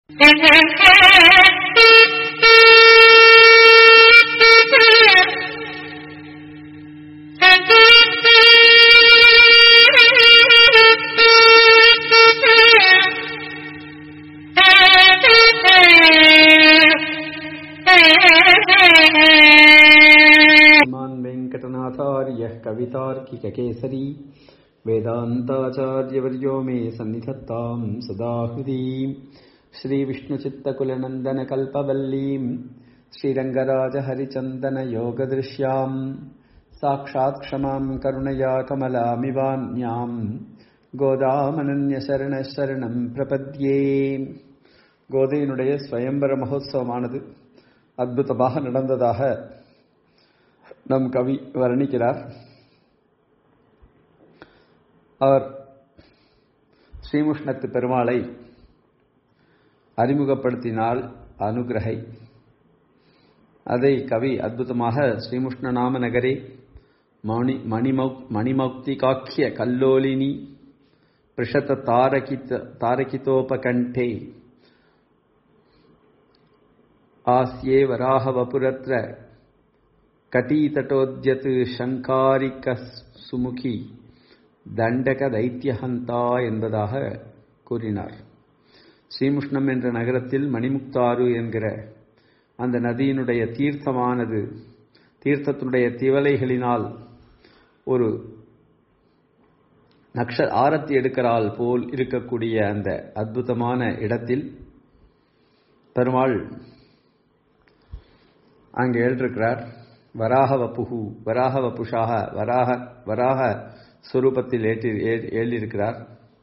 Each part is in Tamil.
श्रीमान् वेङ्कटनाथार्यः कवितार्किककेसरी वेदान्ताचार्यवर्यो मे सन्निधत्ताम् सदा हृदीम् श्रीविष्णुचित्तकुलनन्दनकल्पवल्लीम् श्रीरङ्गराजहरिचन्दनयोगदृश्याम् साक्षात् क्षमाम् करुणया कमलामिवान्याम् கோதாமனன்ய சரணம் பிரபத்யே கோதையினுடைய ஸ்வயம்பர மகோத்சவமானது அற்புதமாக நடந்ததாக நம் கவி வர்ணிக்கிறார் அவர் ஸ்ரீமுஷ்ணத்து பெருமாளை அறிமுகப்படுத்தினால் அனுகிரகை அதை கவி அற்புதமாக ஸ்ரீமுஷ்ண நாம நகரே மணி மணிமௌ மணிமௌக்திகாக்கிய கல்லோலினி பிருஷத தாரகித தாரகிதோபகண்டே ஆஸ்யே வராகவபுரத்ர கட்டீதட்டோத்யத் சங்காரிக சுமுகி தண்டக தைத்தியஹந்தா என்பதாக கூறினார் ஸ்ரீமுஷ்ணம் என்ற நகரத்தில் மணிமுக்தாறு என்கிற அந்த நதியினுடைய தீர்த்தமானது தீர்த்தத்தினுடைய திவலைகளினால் ஒரு நக்ஷ ஆரத்தி எடுக்கிறாள் போல் இருக்கக்கூடிய அந்த அற்புதமான இடத்தில் பெருமாள் அங்கே எழுதிருக்கிறார் வராக வப்புகு வராக வப்புஷாக வராக வராக சுரூபத்தில் ஏற்றி எழுதியிருக்கிறார்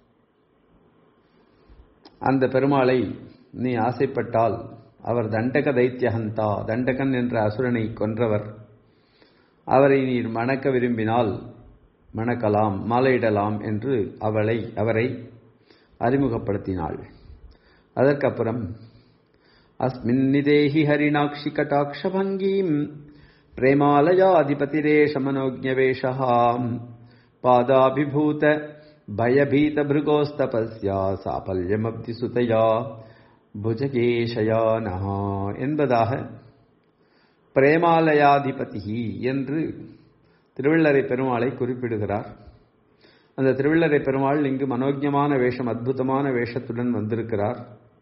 அந்த பெருமாளை நீ ஆசைப்பட்டால் அவர் தண்டக தைத்தியகந்தா தண்டகன் என்ற அசுரனை கொன்றவர் அவரை நீர் மணக்க விரும்பினால் மணக்கலாம் மாலையிடலாம் என்று அவளை அவரை அறிமுகப்படுத்தினாள் அதற்கப்புறம் अस्मिन्निदेहि हरिणाक्षि कटाक्षभङ्गीम् प्रेमालयाधिपतिरेष मनोज्ञवेषः पादाभिभूत भयभीतभृगोस्तपस्या साफल्यमब्धिसुतया புஜகேஷயானஹ என்பதாக பிரேமாலயாதிபதி என்று திருவள்ளரை பெருமாளை குறிப்பிடுகிறார் அந்த திருவள்ளரை பெருமாள் இங்கு மனோஜமான வேஷம் அற்புதமான வேஷத்துடன் வந்திருக்கிறார்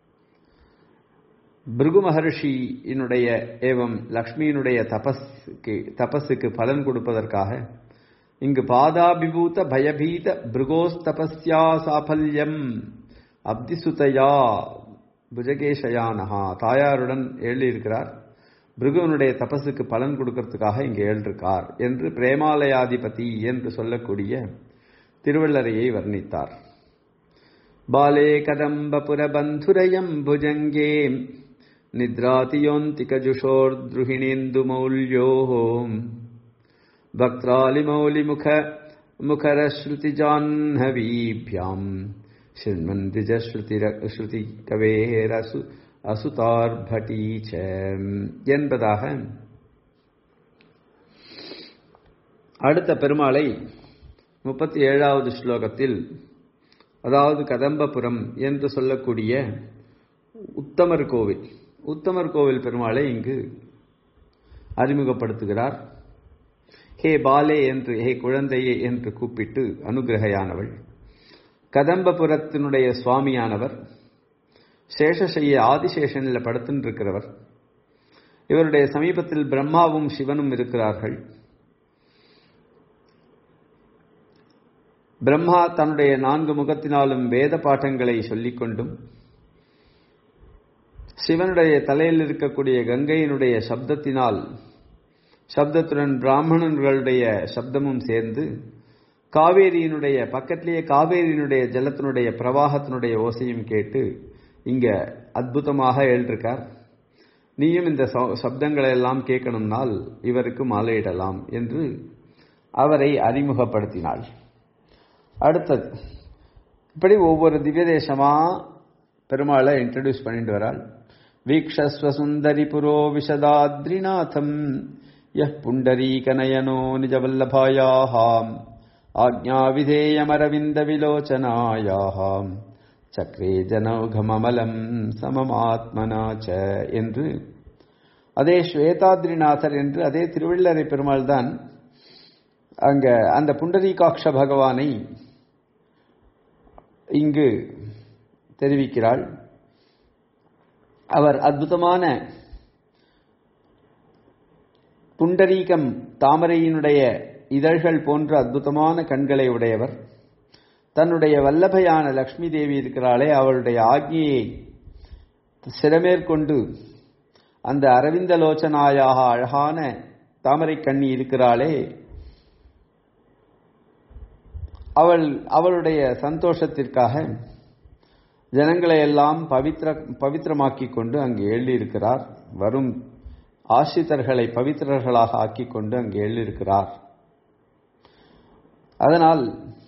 பிருகு மகர்ஷியினுடைய ஏவம் லக்ஷ்மியினுடைய தபஸுக்கு தபஸுக்கு பலன் கொடுப்பதற்காக இங்கு பாதாபிபூத பயபீத பிருகோஸ்தபஸ்யா சாஃபல்யம் அப்திசுதையா புஜகேஷயானஹா தாயாருடன் எழுதியிருக்கிறார் பிருகுவனுடைய தபஸுக்கு பலன் கொடுக்கறதுக்காக இங்கு எழுதிருக்கார் என்று பிரேமாலயாதிபதி என்று சொல்லக்கூடிய திருவள்ளரையை வர்ணித்தார் பாலே கதம்பபுரபந்துரயம் புஜங்கே निद्रातियोऽन्तिकजुषोर्द्रुहिणेन्दुमौल्योः वक्त्रालिमौलिमुख मुखरश्रुतिजाह्नवीभ्याम् ஸ்ருதிகவேரசு அசுதார்பட்டி என்பதாக அடுத்த பெருமாளை முப்பத்தி ஏழாவது ஸ்லோகத்தில் அதாவது கதம்பபுரம் என்று சொல்லக்கூடிய உத்தமர் கோவில் உத்தமர் கோவில் பெருமாளை இங்கு அறிமுகப்படுத்துகிறார் ஹே பாலே என்று ஹே குழந்தையே என்று கூப்பிட்டு அனுகிரகையானவள் கதம்பபுரத்தினுடைய சுவாமியானவர் சேஷசைய ஆதிசேஷனில் படுத்துன்னு இருக்கிறவர் இவருடைய சமீபத்தில் பிரம்மாவும் சிவனும் இருக்கிறார்கள் பிரம்மா தன்னுடைய நான்கு முகத்தினாலும் வேத பாட்டங்களை சொல்லிக்கொண்டும் சிவனுடைய தலையில் இருக்கக்கூடிய கங்கையினுடைய சப்தத்தினால் சப்தத்துடன் பிராமணர்களுடைய சப்தமும் சேர்ந்து காவேரியினுடைய பக்கத்திலேயே காவேரியினுடைய ஜலத்தினுடைய பிரவாகத்தினுடைய ஓசையும் கேட்டு இங்க அற்புதமாக எழுதிருக்கார் நீயும் இந்த சப்தங்களை எல்லாம் கேட்கணும்னால் இவருக்கு மாலையிடலாம் என்று அவரை அறிமுகப்படுத்தினாள் அடுத்தது இப்படி ஒவ்வொரு திவ்ய தேசமா பெருமாளை இன்ட்ரடியூஸ் பண்ணிட்டு வராள் வீக்ஷஸ்வ சுந்தரி புரோ விஷதாத்ரிநாதம் யஹ் புண்டரீகநயனோ நிஜவல்லபாயாஹாம் ஆக்ஞாவிதேயமரவிந்த விலோச்சனாயாஹாம் சக்ரே ஜனோகமலம் சமமாத்மனாச்ச என்று அதே ஸ்வேதாத்ரிநாதர் என்று அதே திருவள்ளரை பெருமாள் தான் அங்க அந்த புண்டரீகாட்ச பகவானை இங்கு தெரிவிக்கிறாள் அவர் அற்புதமான புண்டரீகம் தாமரையினுடைய இதழ்கள் போன்ற அற்புதமான கண்களை உடையவர் தன்னுடைய வல்லபையான லக்ஷ்மி தேவி இருக்கிறாளே அவளுடைய ஆக்ஞையை சிறமேற்கொண்டு அந்த அரவிந்தலோச்சனாயாக அழகான தாமரை கண்ணி இருக்கிறாளே அவள் அவளுடைய சந்தோஷத்திற்காக ஜனங்களை எல்லாம் பவித்திர பவித்திரமாக்கிக் கொண்டு அங்கு எழுதியிருக்கிறார் வரும் ஆசிரியர்களை பவித்திரர்களாக ஆக்கிக் கொண்டு அங்கு எழுதியிருக்கிறார் அதனால்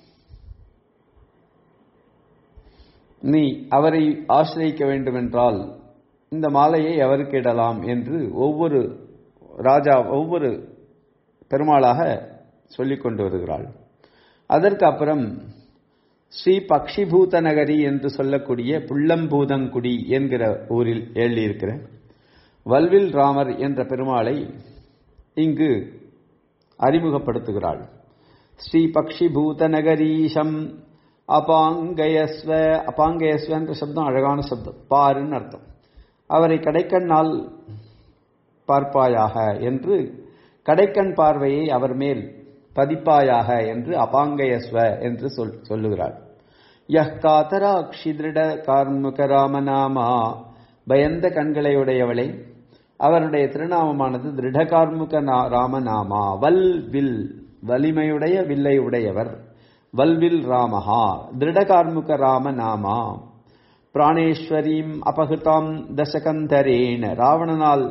நீ அவரை ஆசிரியிக்க வேண்டுமென்றால் இந்த மாலையை அவருக்கு இடலாம் என்று ஒவ்வொரு ராஜா ஒவ்வொரு பெருமாளாக சொல்லிக் கொண்டு வருகிறாள் அதற்கு அப்புறம் ஸ்ரீ பக்ஷிபூத நகரி என்று சொல்லக்கூடிய புள்ளம்பூதங்குடி என்கிற ஊரில் எழுதியிருக்கிற வல்வில் ராமர் என்ற பெருமாளை இங்கு அறிமுகப்படுத்துகிறாள் ஸ்ரீ பக்ஷிபூத நகரீஷம் அபாங்கயஸ்வ அபாங்கயஸ்வ என்ற சப்தம் அழகான சப்தம் பாருன்னு அர்த்தம் அவரை கடைக்கண்ணால் பார்ப்பாயாக என்று கடைக்கண் பார்வையை அவர் மேல் பதிப்பாயாக என்று அபாங்கயஸ்வ என்று சொல் சொல்லுகிறாள் யஹ் காதராட்சி திருட கார்முக ராமநாமா பயந்த கண்களை உடையவளை அவருடைய திருநாமமானது திருடகார்முக ராமநாமா வல் வில் வலிமையுடைய வில்லை உடையவர் வல்வில் ராமஹா திருடகார்முக ராமநாமா பிராணேஸ்வரீம் அபகுதாம் தசகந்தரேன ராவணனால்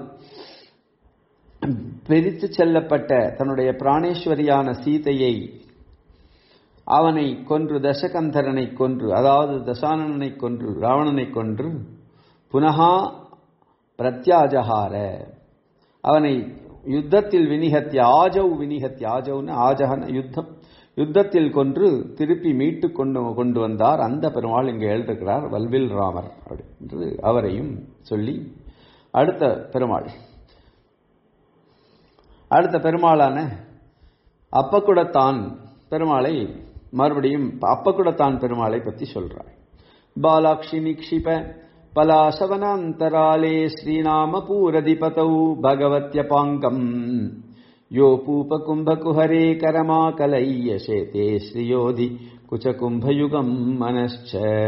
பிரித்து செல்லப்பட்ட தன்னுடைய பிராணேஸ்வரியான சீதையை அவனை கொன்று தசகந்தரனை கொன்று அதாவது தசானனை கொன்று ராவணனை கொன்று புனகா பிரத்யாஜகார அவனை யுத்தத்தில் வினிகத்திய ஆஜவ் வினிகத்திய ஆஜவ்னு ஆஜகன யுத்தம் யுத்தத்தில் கொன்று திருப்பி மீட்டு கொண்டு கொண்டு வந்தார் அந்த பெருமாள் இங்கே எழுதுகிறார் வல்வில் ராமர் என்று அவரையும் சொல்லி அடுத்த பெருமாள் அடுத்த பெருமாளான அப்பக்குடத்தான் பெருமாளை மறுபடியும் அப்பக்குடத்தான் பெருமாளை பற்றி சொல்றார் பாலாட்சி நிக்ஷிப பலாசவனாந்தராலே ஸ்ரீநாம பூரதிபதௌ பகவத்யபாங்கம் யோ பூபகும்பகுஹரே கரமா கலையசேதே ஸ்ரீயோதி குச்சகும்பயுகம் மனச்ச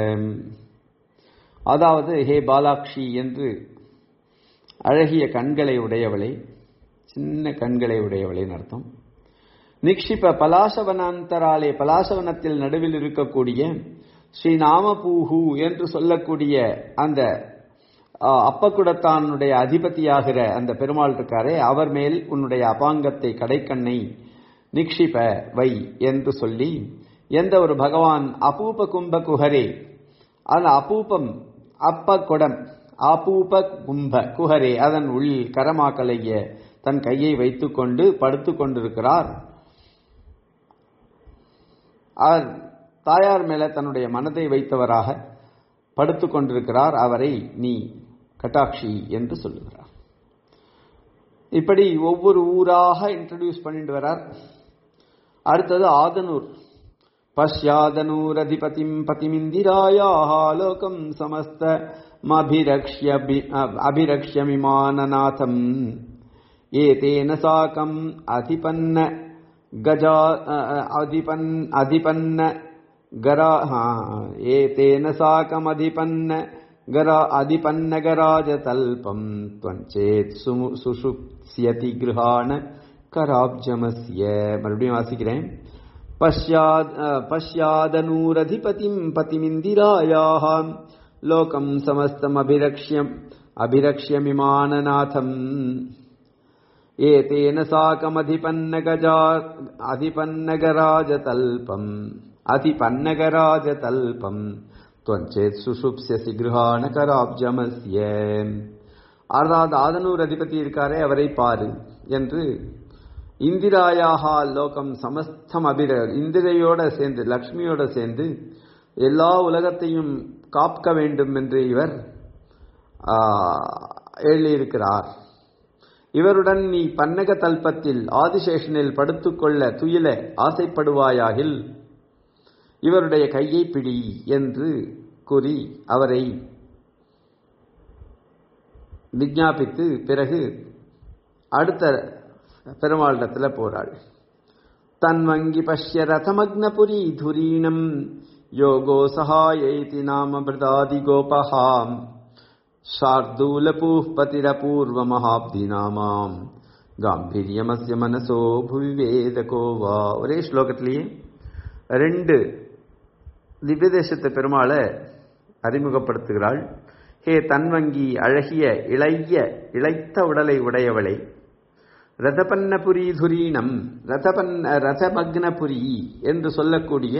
அதாவது ஹே பாலாக்ஷி என்று அழகிய கண்களை உடையவளை சின்ன கண்களை உடையவளின் அர்த்தம் நிக்ஷிப பலாசவனாந்தராலே பலாசவனத்தில் நடுவில் இருக்கக்கூடிய ஸ்ரீ நாமபூஹு என்று சொல்லக்கூடிய அந்த அப்பக்குடத்தானுடைய அதிபதியாகிற அந்த பெருமாள் இருக்காரே அவர் மேல் உன்னுடைய அபாங்கத்தை கடைக்கண்ணை நிக்ஷிப வை என்று சொல்லி எந்த ஒரு பகவான் அபூப கும்ப குஹரே அந்த அபூபம் அப்ப குடம் அபூப கும்ப குஹரே அதன் உள் கரமாக்கலைய தன் கையை வைத்துக்கொண்டு படுத்து கொண்டிருக்கிறார் அவர் தாயார் மேல தன்னுடைய மனதை வைத்தவராக படுத்து கொண்டிருக்கிறார் அவரை நீ கட்டாட்சி என்று சொல்லுகிறார் இப்படி ஒவ்வொரு ஊராக இன்ட்ரடியூஸ் பண்ணிட்டு வரார் அடுத்தது ஆதனூர் பஷ்யாதனூர் அதிபதிம் பதிமிந்திராயாக லோகம் சமஸ்த அபிரக்ஷ்ய அபிரக்ஷ்யமிமானநாதம் ஏதேன சாக்கம் அதிபன்ன गजा अधिपन् अधिपन्न गरा एतेन साकमधिपन्न गरा अधिपन्नगराजतल्पम् त्वञ्चेत् सुषुप्स्यति गृहाण कराब्जमस्य மறுபடியும் வாசிக்கிறேன் पश्याद् पश्यादनूरधिपतिम् पतिमिन्दिरायाः लोकम् समस्तमभिरक्ष्यम् अभिरक्ष्यमिमाननाथम् एतेन साकमधिपन्नगजा अधिपन्नगराजतल्पम् அதிபன்னகராஜதல்பம் துவஞ்சேத் சுசுப்சியசி கிருஹான கராப்ஜமஸ்ய அதாவது ஆதனூர் அதிபதி இருக்காரே அவரை பாரு என்று இந்திராயாகா லோகம் சமஸ்தம் அபிர இந்திரையோட சேர்ந்து லக்ஷ்மியோட சேர்ந்து எல்லா உலகத்தையும் காக்க வேண்டும் என்று இவர் எழுதியிருக்கிறார் இவருடன் நீ பன்னக தல்பத்தில் ஆதிசேஷனில் படுத்துக்கொள்ள துயில ஆசைப்படுவாயாகில் இவருடைய கையை பிடி என்று கூறி அவரை விஜாபித்து பிறகு அடுத்த பெருமாளிடத்தில் போறாள் தன்வங்கி பஷ்ய ரதமக்னபுரி துரீணம் யோகோ சகாயைதி நாம பிரதாதி கோபஹாம் शार्दूलपूः மகாப்திநாமாம் காம்பீரியமஸ்ய மனசோ புவி வேதகோவா ஒரே ஸ்லோகத்திலேயே ரெண்டு திவ்யதேசத்து பெருமாளை அறிமுகப்படுத்துகிறாள் ஹே தன்வங்கி அழகிய இளைய இளைத்த உடலை உடையவளை ரதபன்னபுரி துரீனம் ரதபன்ன ரதமக்னபுரி என்று சொல்லக்கூடிய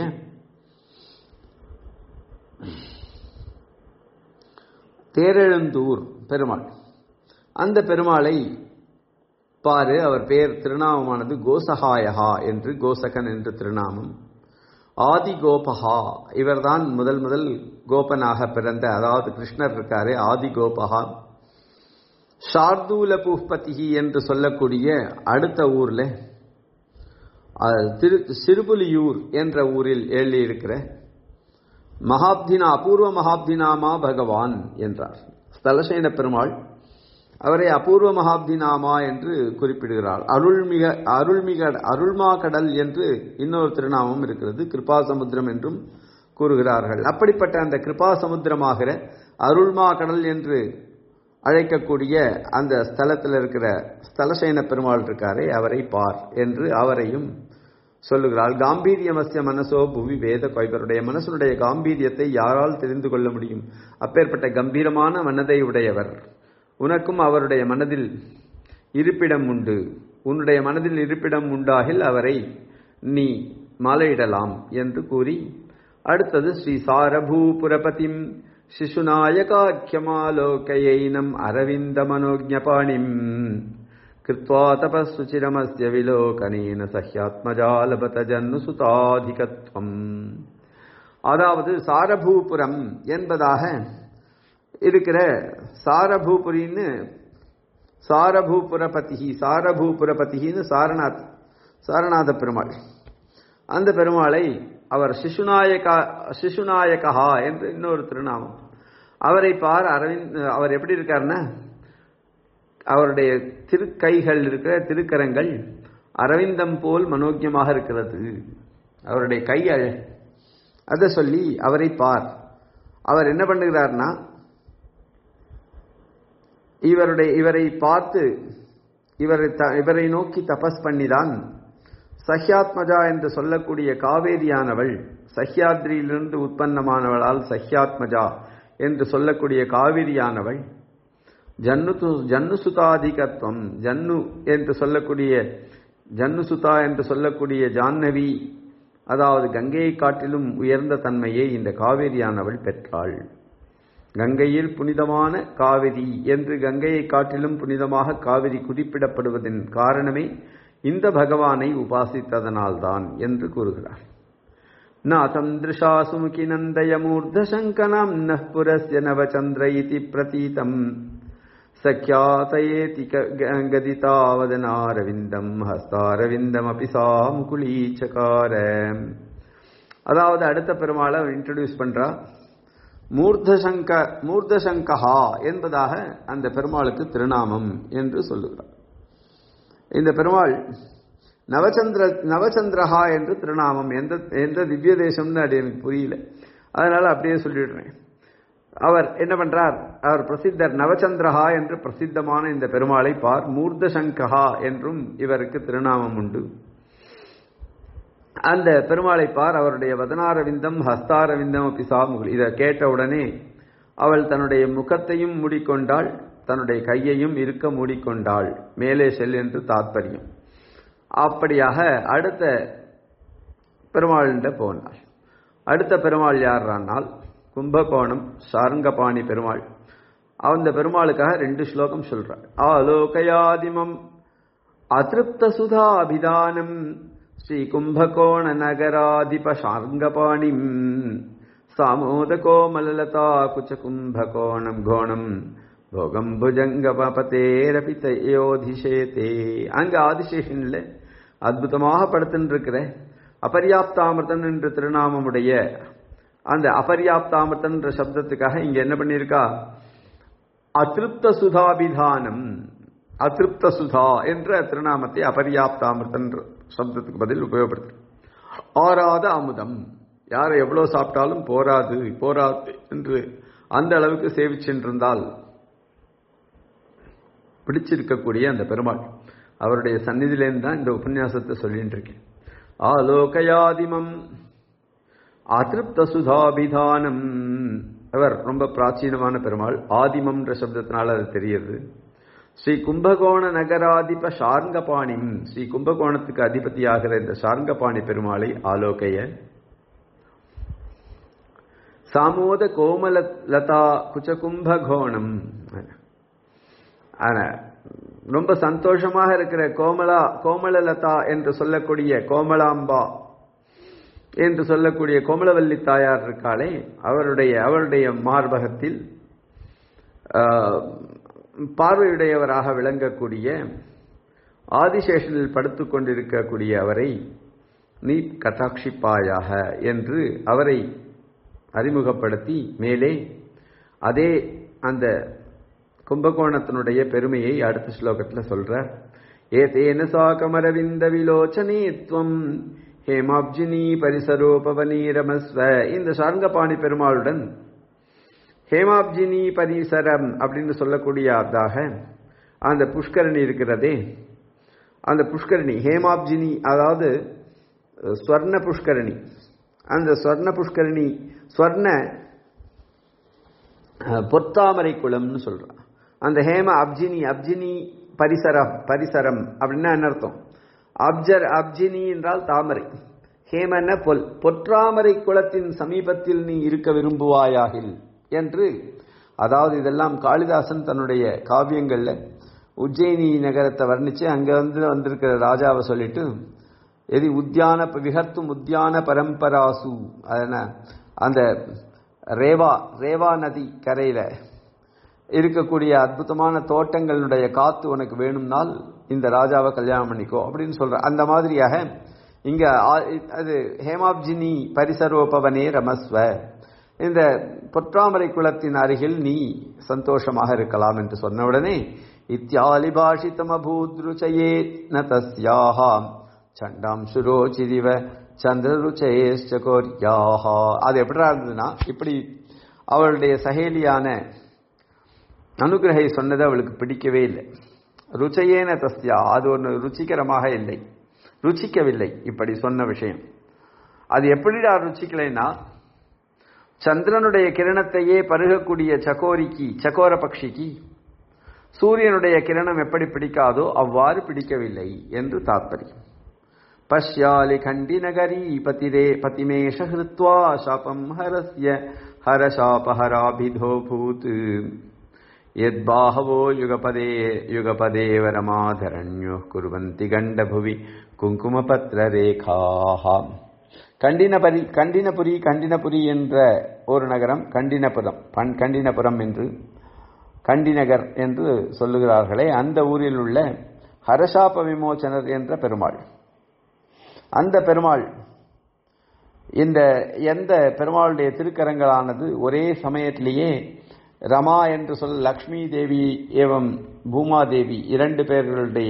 தேரெழுந்தூர் பெருமாள் அந்த பெருமாளை பாரு அவர் பெயர் திருநாமமானது கோசகாயகா என்று கோசகன் என்று திருநாமம் ஆதி கோபகா இவர்தான் முதல் முதல் கோபனாக பிறந்த அதாவது கிருஷ்ணர் இருக்காரு ஆதி கோபகா ஷார்தூல பூப்பதிகி என்று சொல்லக்கூடிய அடுத்த ஊர்ல திரு சிறுபுலியூர் என்ற ஊரில் எழுதியிருக்கிற மகாப்தினா அபூர்வ மகாப்தினாமா பகவான் என்றார் ஸ்தலசேன பெருமாள் அவரை அபூர்வ மகாப்தினாமா என்று குறிப்பிடுகிறார் அருள்மிக அருள்மிக அருள்மா கடல் என்று இன்னொரு திருநாமம் இருக்கிறது கிருபா சமுத்திரம் என்றும் கூறுகிறார்கள் அப்படிப்பட்ட அந்த கிருபா சமுத்திரமாகிற அருள்மா கடல் என்று அழைக்கக்கூடிய அந்த ஸ்தலத்தில் இருக்கிற ஸ்தலசேன பெருமாள் இருக்காரே அவரை பார் என்று அவரையும் சொல்லுகிறாள் காம்பீரியமஸ்ய மனசோ புவி வேத கொய்வருடைய மனசனுடைய காம்பீரியத்தை யாரால் தெரிந்து கொள்ள முடியும் அப்பேற்பட்ட கம்பீரமான மனதை உடையவர் உனக்கும் அவருடைய மனதில் இருப்பிடம் உண்டு உன்னுடைய மனதில் இருப்பிடம் உண்டாகில் அவரை நீ மாலையிடலாம் என்று கூறி அடுத்தது ஸ்ரீ சாரபூபுரபதிம் சிசுநாயகாக்கியமாலோகையினம் அரவிந்த மனோஜபாணிம் कृत्वा तपस्सुचिरमस्य விலோகனேன சஹ்யாத்மஜாலபத ஜன்னு சுதாதிகத்வம் அதாவது சாரபூபுரம் என்பதாக இருக்கிற சாரபூபுரின்னு சாரபூபுரபதி சாரபூபுரபதின்னு சாரநாத் சாரநாத பெருமாள் அந்த பெருமாளை அவர் சிசுநாயகா சிசுநாயகா என்று இன்னொரு திருநாமம் அவரை பார் அரவிந்த் அவர் எப்படி இருக்காருன்னா அவருடைய திருக்கைகள் இருக்கிற திருக்கரங்கள் அரவிந்தம் போல் மனோக்கியமாக இருக்கிறது அவருடைய கை அதை சொல்லி அவரை பார் அவர் என்ன பண்ணுகிறார்னா இவருடைய இவரை பார்த்து இவரை இவரை நோக்கி தபஸ் பண்ணிதான் சஹ்யாத்மஜா என்று சொல்லக்கூடிய காவேரியானவள் சஹ்யாத்ரியிலிருந்து உற்பத்தமானவளால் சஹ்யாத்மஜா என்று சொல்லக்கூடிய காவிரியானவள் ஜன்னு ஜன்னுசுதாதிகத்துவம் ஜன்னு என்று சொல்லக்கூடிய ஜன்னுசுதா என்று சொல்லக்கூடிய ஜான்னவி அதாவது கங்கையை காட்டிலும் உயர்ந்த தன்மையை இந்த காவிரியானவள் பெற்றாள் கங்கையில் புனிதமான காவிரி என்று கங்கையை காட்டிலும் புனிதமாக காவிரி குறிப்பிடப்படுவதன் காரணமே இந்த பகவானை உபாசித்ததனால்தான் என்று கூறுகிறார் நாதம் திருஷா சுமுகி நந்தய மூர்தசங்கனம் ந புரஸ்ய நவச்சந்திர இதி பிரதீதம் சக்கியாதயேதி கதிதாவதனாரவிந்தம் ஹஸ்தாரவிந்தம் அபி சா முகுலீச்சகார அதாவது அடுத்த பெருமாளை இன்ட்ரடியூஸ் பண்றா மூர்தசங்க மூர்தசங்கஹா என்பதாக அந்த பெருமாளுக்கு திருநாமம் என்று சொல்லுகிறார் இந்த பெருமாள் நவச்சந்திர நவச்சந்திரஹா என்று திருநாமம் எந்த எந்த திவ்ய தேசம்னு அது எனக்கு புரியல அதனால அப்படியே சொல்லிடுறேன் அவர் என்ன பண்றார் அவர் பிரசித்தர் நவச்சந்திரஹா என்று பிரசித்தமான இந்த பெருமாளை பார் மூர்தசங்கஹா என்றும் இவருக்கு திருநாமம் உண்டு அந்த பெருமாளை பார் அவருடைய வதனாரவிந்தம் ஹஸ்தாரவிந்தம் பிசாமுகள் இதை கேட்ட உடனே அவள் தன்னுடைய முகத்தையும் மூடிக்கொண்டாள் தன்னுடைய கையையும் இருக்க மூடிக்கொண்டாள் மேலே செல் என்று தாத்பரியம் அப்படியாக அடுத்த பெருமாள்கிட்ட போனாள் அடுத்த பெருமாள் யார்னால் கும்பகோணம் சாரங்கபாணி பெருமாள் அந்த பெருமாளுக்காக ரெண்டு ஸ்லோகம் சொல்றார் ஆலோகயாதிமம் அதிருப்த சுதா அபிதானம் ஸ்ரீ கும்பகோண நகராதிப சார்ங்கபாணிம் சாமோதகோமலலதா குச்சகும்பகோணம் கோணம் போகம் புஜங்கபதேரபி தையோதிஷேதே அங்க ஆதிசேஷன்ல அற்புதமாக படுத்துன்னு இருக்கிற அபர்யாப்தாமிர்தன் என்ற திருநாமமுடைய அந்த அபர்யாப்தாமிர்தன் என்ற சப்தத்துக்காக இங்க என்ன பண்ணியிருக்கா அதிருப்த சுதாபிதானம் அதிருப்த சுதா என்ற திருநாமத்தை அபர்யாப்தாமிர்தன் சப்தத்துக்கு பதில் உபயோகப்படுத்து ஆறாத அமுதம் யாரை எவ்வளவு சாப்பிட்டாலும் போராது போராது என்று அந்த அளவுக்கு சேவிச்சென்றிருந்தால் பிடிச்சிருக்கக்கூடிய அந்த பெருமாள் அவருடைய சந்நிதியிலேருந்து தான் இந்த உபன்யாசத்தை சொல்லிட்டு இருக்கேன் ஆலோகயாதிமம் அதிருப்த சுதாபிதானம் அவர் ரொம்ப பிராச்சீனமான பெருமாள் ஆதிமம்ன்ற சப்தத்தினால அது தெரியுது ஸ்ரீ கும்பகோண நகராதிப ஷார்ங்கபாணிம் ஸ்ரீ கும்பகோணத்துக்கு அதிபதியாகிற இந்த ஷார்ங்கபாணி பெருமாளை ஆலோகைய சாமோத கோமல லதா குச்சகும்பகோணம் ரொம்ப சந்தோஷமாக இருக்கிற கோமலா கோமலலதா என்று சொல்லக்கூடிய கோமலாம்பா என்று சொல்லக்கூடிய கோமலவல்லி தாயார் இருக்காளே அவருடைய அவருடைய மார்பகத்தில் பார்வையுடையவராக விளங்கக்கூடிய ஆதிசேஷனில் படுத்துக் கொண்டிருக்கக்கூடிய அவரை நீ கட்டாட்சிப்பாயாக என்று அவரை அறிமுகப்படுத்தி மேலே அதே அந்த கும்பகோணத்தினுடைய பெருமையை அடுத்த ஸ்லோகத்தில் சொல்றார் ஏதேன சாகமரவிந்த விலோச்சனேத்வம் ஹேமாப்ஜினி பரிசரோபவனீரமஸ்வ இந்த சார்ங்கபாணி பெருமாளுடன் ஹேமாப்ஜினி பரிசரம் அப்படின்னு சொல்லக்கூடியதாக அந்த புஷ்கரணி இருக்கிறதே அந்த புஷ்கரணி ஹேமாப்ஜினி அதாவது ஸ்வர்ண புஷ்கரணி அந்த ஸ்வர்ண புஷ்கரணி ஸ்வர்ண பொத்தாமரை குளம்னு சொல்றான் அந்த ஹேம அப்ஜினி அப்ஜினி பரிசரம் பரிசரம் அப்படின்னா என்ன அர்த்தம் அப்ஜர் அப்ஜினி என்றால் தாமரை ஹேமன பொல் பொற்றாமரை குளத்தின் சமீபத்தில் நீ இருக்க விரும்புவாயாகில் என்று அதாவது இதெல்லாம் காளிதாசன் தன்னுடைய காவியங்கள்ல உஜ்ஜயினி நகரத்தை வர்ணிச்சு அங்க வந்து வந்திருக்கிற ராஜாவை சொல்லிட்டு எதி உத்தியான விகர்த்தும் உத்தியான பரம்பராசு அதன அந்த ரேவா ரேவா நதி கரையில இருக்கக்கூடிய அற்புதமான தோட்டங்களுடைய காத்து உனக்கு வேணும்னால் இந்த ராஜாவை கல்யாணம் பண்ணிக்கோ அப்படின்னு சொல்ற அந்த மாதிரியாக இங்க அது ஹேமாப்ஜினி பரிசரோபவனே ரமஸ்வ இந்த பொற்றாமரை குளத்தின் அருகில் நீ சந்தோஷமாக இருக்கலாம் என்று சொன்ன உடனே இத்தியாலி பாஷிதம் அபூத்ருச்சயே ந தஸ்யாஹா சண்டாம் சுரோச்சிதிவ சந்திரருச்சேஷ்டகோர்யாஹா அது எப்படா இருந்ததுன்னா இப்படி அவளுடைய சகேலியான அனுகிரகை சொன்னது அவளுக்கு பிடிக்கவே இல்லை ருச்சையேன தஸ்யா அது ஒன்று ருச்சிகரமாக இல்லை ருச்சிக்கவில்லை இப்படி சொன்ன விஷயம் அது எப்படிடா ருச்சிக்கலைன்னா சந்திரனுடைய கிரணத்தையே பருகக்கூடிய சகோரிக்கு சகோர பக்ஷிக்கு சூரியனுடைய கிரணம் எப்படி பிடிக்காதோ அவ்வாறு பிடிக்கவில்லை என்று தாத்பரியம் பஷ்யாலி கண்டி நகரி பதிரே பதிமேஷ ஹிருத்வா சாபம் ஹரஸ்ய ஹரசாபஹராபிதோ பூத் यद्बाहवो युगपदे युगपदेव रमाधरण्यो कुर्वन्ति गण्डभुवि குங்குமபத்ரரேகாஹ கண்டினபரி கண்டினபுரி கண்டினபுரி என்ற ஒரு நகரம் கண்டினபுரம் பண் கண்டினபுரம் என்று கண்டிநகர் என்று சொல்லுகிறார்களே அந்த ஊரில் உள்ள ஹரசாப விமோச்சனர் என்ற பெருமாள் அந்த பெருமாள் இந்த எந்த பெருமாளுடைய திருக்கரங்களானது ஒரே சமயத்திலேயே ரமா என்று சொல் லக்ஷ்மி தேவி ஏவம் பூமாதேவி இரண்டு பேர்களுடைய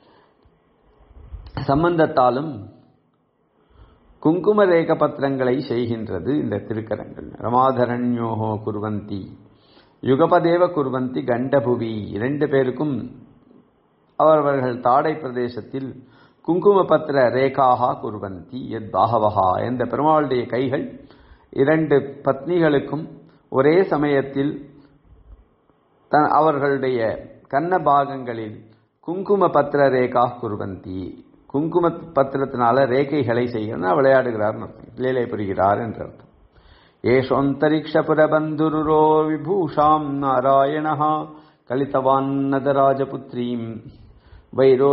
சம்பந்தத்தாலும் குங்கும ரேக பத்திரங்களை செய்கின்றது இந்த திருக்கரங்கள் ரமாதரண்யோகோ குர்வந்தி யுகபதேவ குர்வந்தி கண்டபுவி இரண்டு பேருக்கும் அவரவர்கள் தாடை பிரதேசத்தில் குங்கும பத்திர ரேகாகா குர்வந்தி எத் பாகவகா என்ற பெருமாளுடைய கைகள் இரண்டு பத்னிகளுக்கும் ஒரே சமயத்தில் அவர்களுடைய கன்ன பாகங்களில் குங்கும பத்திர ரேகா குர்வந்தி குங்கும பத்திரத்தினால ரேகைகளை செய்யணும் விளையாடுகிறார் லீலை புரிகிறார் என்று அர்த்தம் ஏஷோந்தரிக்ஷபுரபந்துருரோ விபூஷாம் நாராயணா கலித்தவான்னதராஜபுத்ரீம்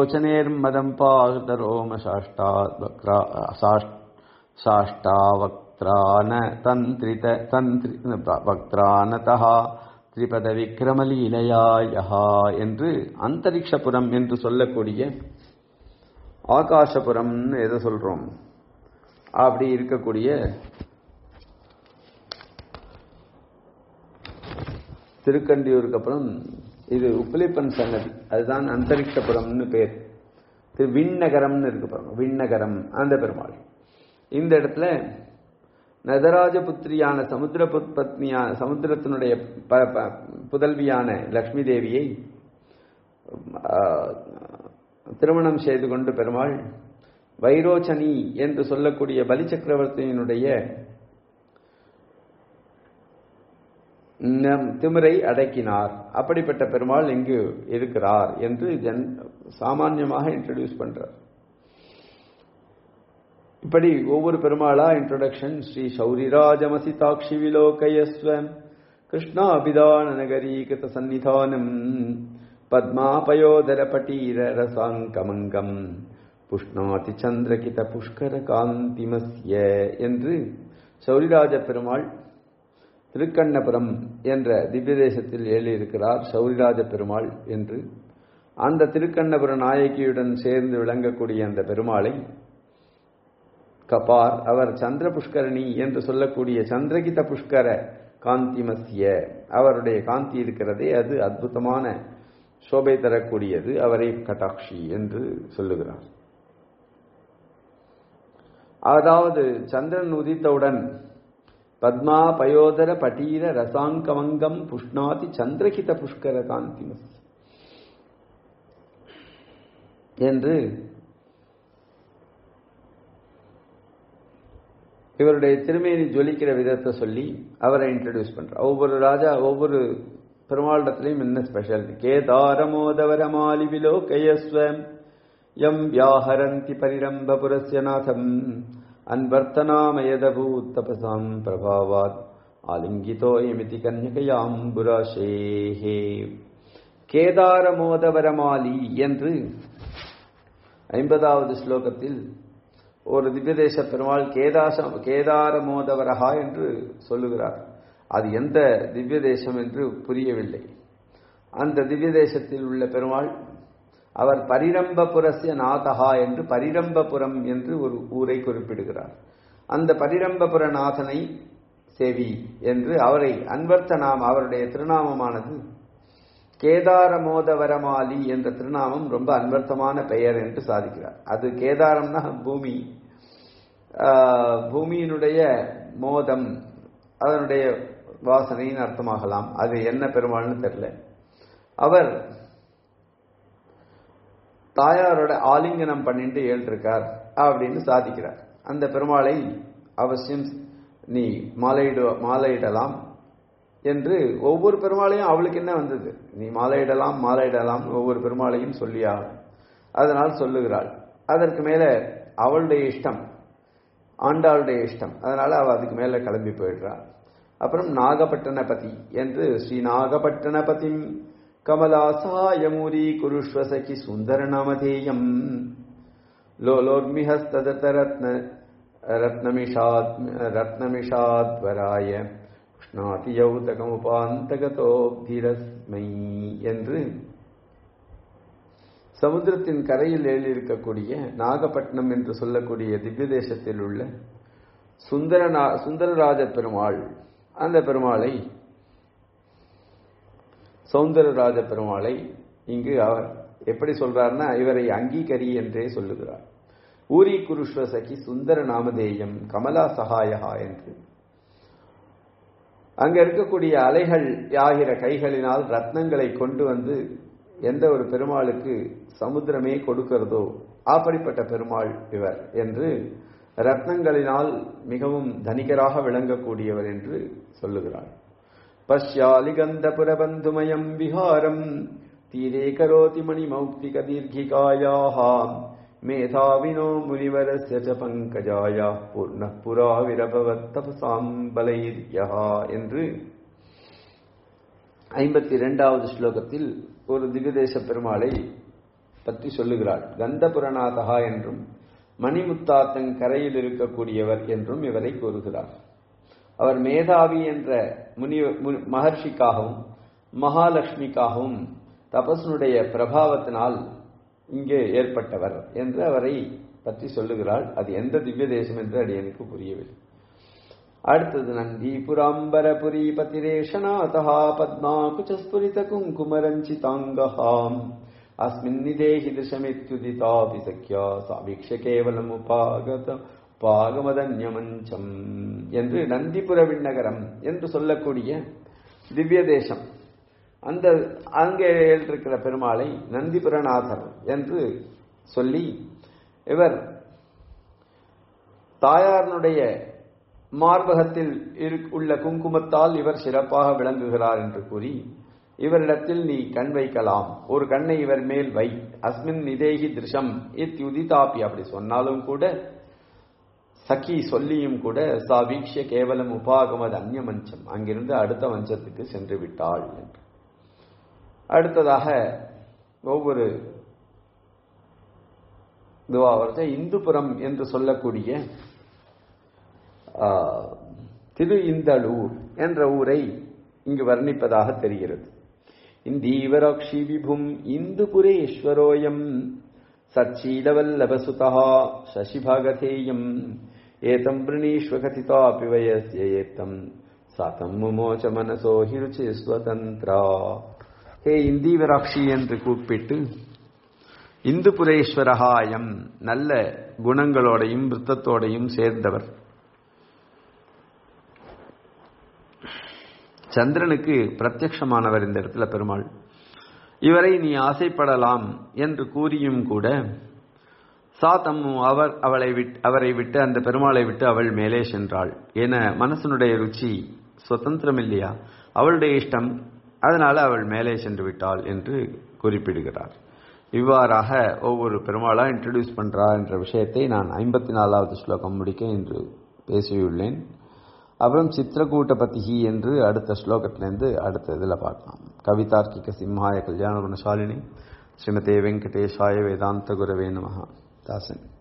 வைரோச்சனேர்மதம் பாதரோம சாஷ்டா சாஷ்டாவக் வக்திரான தந்திரித தந்திரி வக்திரானதா திரிபத விக்ரமலீலையாயா என்று அந்தரிக்ஷபுரம் என்று சொல்லக்கூடிய ஆகாசபுரம்னு எதை சொல்றோம் அப்படி இருக்கக்கூடிய திருக்கண்டியூருக்கு அப்புறம் இது உப்பிலிப்பன் சன்னதி அதுதான் அந்தரிக்ஷபுரம்னு பேர் திரு விண்ணகரம்னு இருக்கு பாருங்க விண்ணகரம் அந்த பெருமாள் இந்த இடத்துல நதராஜபுத்திரியான சமுத்திர பத்னியான சமுத்திரத்தினுடைய ப- ப- புதல்வியான லக்ஷ்மி தேவியை ஆஹ், திருமணம் செய்து கொண்டு பெருமாள் வைரோச்சனி என்று சொல்லக்கூடிய பலி சக்கரவர்த்தியினுடைய நம் திமிரை அடக்கினார் அப்படிப்பட்ட பெருமாள் இங்கு இருக்கிறார் என்று ஜன் சாமான்யமாக இன்ட்ரடியூஸ் பண்றார் இப்படி ஒவ்வொரு பெருமாளா இன்ட்ரோடக்ஷன் ஸ்ரீ சௌரிராஜமசிதாட்சி விலோகயஸ்வ கிருஷ்ணா அபிதான நகரீகிருத சந்நிதானம் பத்மாபயோதர பட்டீர ரசாங்கமங்கம் புஷ்ணாதி சந்திரகித புஷ்கர காந்திமஸ்ய என்று சௌரிராஜ பெருமாள் திருக்கண்ணபுரம் என்ற திவ்ய தேசத்தில் எழுதியிருக்கிறார் சௌரிராஜ பெருமாள் என்று அந்த திருக்கண்ணபுர நாயகியுடன் சேர்ந்து விளங்கக்கூடிய அந்த பெருமாளை கபார் அவர் சந்திர புஷ்கரணி என்று சொல்லக்கூடிய சந்திரகித புஷ்கர காந்திமஸ்ய அவருடைய காந்தி இருக்கிறதே அது அற்புதமான சோபை தரக்கூடியது அவரை கட்டாட்சி என்று சொல்லுகிறார் அதாவது சந்திரன் உதித்தவுடன் பத்மா பயோதர பட்டீர ரசாங்கமங்கம் புஷ்ணாதி சந்திரகித புஷ்கர காந்திமஸ் என்று இவருடைய திருமேனி ஜொலிக்கிற விதத்தை சொல்லி அவரை இன்ட்ரடியூஸ் பண்றார் ஒவ்வொரு ராஜா ஒவ்வொரு பெருமாளிடத்திலையும் என்ன ஸ்பெஷல் கேதாரமோதவரமாலி விலோகயஸ்வம் யம் வியாஹரந்தி பரிரம்ப புரஸ்ய நாதம் அன்வர்த்தனாமயதபூத் தபசாம் பிரபாவாத் ஆலிங்கிதோ எமிதி கன்யகையாம் புராஷேஹே கேதாரமோதவரமாலி என்று ஐம்பதாவது ஸ்லோகத்தில் ஒரு திவ்யதேச பெருமாள் கேதாசம் கேதாரமோதவரஹா என்று சொல்லுகிறார் அது எந்த திவ்ய தேசம் என்று புரியவில்லை அந்த திவ்ய தேசத்தில் உள்ள பெருமாள் அவர் பரிரம்பபுரஸ்ய நாதகா என்று பரிரம்பபுரம் என்று ஒரு ஊரை குறிப்பிடுகிறார் அந்த பரிரம்பபுர நாதனை செவி என்று அவரை அன்வர்த்த நாம் அவருடைய திருநாமமானது கேதாரமோதவரமாலி என்ற திருநாமம் ரொம்ப அன்வர்த்தமான பெயர் என்று சாதிக்கிறார் அது கேதாரம்னா பூமி ஆஹ், பூமியினுடைய மோதம் அதனுடைய வாசனைன்னு அர்த்தமாகலாம் அது என்ன பெருமாள்னு தெரியல அவர் தாயாரோட ஆலிங்கனம் பண்ணிட்டு ஏழ்ருக்கார் அப்படின்னு சாதிக்கிறார் அந்த பெருமாளை அவசியம் நீ மாலையிடு மாலையிடலாம் என்று ஒவ்வொரு பெருமாளையும் அவளுக்கு என்ன வந்தது நீ மாலையிடலாம் மாலையிடலாம் ஒவ்வொரு பெருமாளையும் சொல்லியாக அதனால் சொல்லுகிறாள் அதற்கு மேல அவளுடைய இஷ்டம் ஆண்டாளுடைய இஷ்டம் அதனால அவ அதுக்கு மேல கிளம்பி போயிடுறாள் அப்புறம் நாகப்பட்டணபதி என்று ஸ்ரீ நாகப்பட்டணபதி கமலாசாயமூரி குருஷ்வசகி சுந்தர நாமதேயம் லோலோர்மிஹஸ்ததத ரத்ன ரத்னமிஷாத் ரத்னமிஷாத்வராய உஷ்ணாதி யௌதகமுபாந்தகதோப்திரஸ்மை என்று சமுத்திரத்தின் கரையில் எழுதியிருக்கக்கூடிய நாகப்பட்டினம் என்று சொல்லக்கூடிய திவ்ய தேசத்தில் உள்ள சுந்தரநா சுந்தரராஜ பெருமாள் அந்த பெருமாளை சௌந்தரராஜ பெருமாளை இங்கு அவர் எப்படி சொல்றாருன்னா இவரை அங்கீகரி என்றே சொல்லுகிறார் ஊரி குருஷ்வசகி சுந்தர நாமதேயம் கமலா சகாயகா என்று அங்க இருக்கக்கூடிய அலைகள் ஆகிற கைகளினால் ரத்னங்களை கொண்டு வந்து எந்த ஒரு பெருமாளுக்கு சமுத்திரமே கொடுக்கிறதோ அப்படிப்பட்ட பெருமாள் இவர் என்று ரத்னங்களினால் மிகவும் தனிகராக விளங்கக்கூடியவர் என்று சொல்லுகிறார் பஷ்யாலிகந்தபுரபந்துமயம் விஹாரம் தீரே கரோதி மணிமௌக்திக தீர்க்கிகாயாः மேதாவினோ முனிவரஸ்ய ச பங்கஜாயா பூர்ண புரா விரபவத் தபசாம் பலைர்யா என்று ஐம்பத்தி இரண்டாவது ஸ்லோகத்தில் ஒரு திவ்யதேச பெருமாளை பற்றி சொல்லுகிறாள் கந்தபுரநாதகா என்றும் மணிமுத்தாத்தன் கரையில் இருக்கக்கூடியவர் என்றும் இவரை கூறுகிறார் அவர் மேதாவி என்ற முனி மு- மகர்ஷிக்காகவும் மகாலட்சுமிக்காகவும் தபசனுடைய பிரபாவத்தினால் இங்கே ஏற்பட்டவர் என்று அவரை பற்றி சொல்லுகிறாள் அது எந்த திவ்ய தேசம் என்று அடியனுக்கு புரியவில்லை அடுத்தது நந்தி புராம்பரபுரி பதிரேஷநாதா பத்மாகுச்சஸ்புரித குங்குமரஞ்சிதாங்கஹாம் அஸ்மின் நிதேஹி திருஷமித்யுதிதாபி சக்யா சாவீக்ஷ கேவலமுபாகத பாகமதன்யமஞ்சம் என்று நந்திபுர விண்ணகரம் என்று சொல்லக்கூடிய திவ்ய தேசம் அந்த அங்கே இருக்கிற பெருமாளை நந்திபுரநாதர் என்று சொல்லி இவர் தாயாரனுடைய மார்பகத்தில் இரு- உள்ள குங்குமத்தால் இவர் சிறப்பாக விளங்குகிறார் என்று கூறி இவரிடத்தில் நீ கண் வைக்கலாம் ஒரு கண்ணை இவர் மேல் வை அஸ்மின் நிதேகி திருஷம் இத்யுதிதாபி அப்படி சொன்னாலும் கூட சகி சொல்லியும் கூட சா வீக்ஷ கேவலம் உபாகமது அந்நிய மஞ்சம் அங்கிருந்து அடுத்த மஞ்சத்துக்கு சென்று விட்டாள் என்று அடுத்ததாக ஒவ்வொரு துவாவரத்தை இந்துபுரம் என்று சொல்லக்கூடிய ஆ, திரு இந்தளூர் என்ற ஊரை இங்கு வர்ணிப்பதாக தெரிகிறது இந்தீவராட்சி விபும் இந்துபுரேஸ்வரோயம் சச்சீலவல்லபசுதா சசிபாகதேயம் ஏதம் பிரணீஸ்வகதிதாபி வயஸ்ய ஏத்தம் சாத்தம் முமோச்ச மனசோ ஹிருச்சி ஸ்வதந்திரா ஹே இந்தீவராட்சி என்று கூப்பிட்டு இந்துபுரேஸ்வரகாயம் நல்ல குணங்களோடையும் விருத்தத்தோடையும் சேர்ந்தவர் சந்திரனுக்கு பிரத்யக்ஷமானவர் இந்த இடத்துல பெருமாள் இவரை நீ ஆசைப்படலாம் என்று கூறியும் கூட சாத்தம்மு அவர் அவளை விட்டு அவரை விட்டு அந்த பெருமாளை விட்டு அவள் மேலே சென்றாள் என மனசனுடைய ருச்சி சுதந்திரம் இல்லையா அவளுடைய இஷ்டம் அதனால அவள் மேலே சென்று விட்டாள் என்று குறிப்பிடுகிறார் இவ்வாறாக ஒவ்வொரு பெருமாளா இன்ட்ரடியூஸ் பண்றா என்ற விஷயத்தை நான் ஐம்பத்தி நாலாவது ஸ்லோகம் முடிக்க இன்று பேசியுள்ளேன் அப்புறம் சித்திரக்கூட்ட பத்திகி என்று அடுத்த ஸ்லோகத்திலேருந்து அடுத்த இதில் பார்க்கலாம் கவிதார்க்கிக சிம்ஹாய கல்யாண குணசாலினி ஸ்ரீமதே வெங்கடேஷாய வேதாந்த குரவே நமஹ தாசன்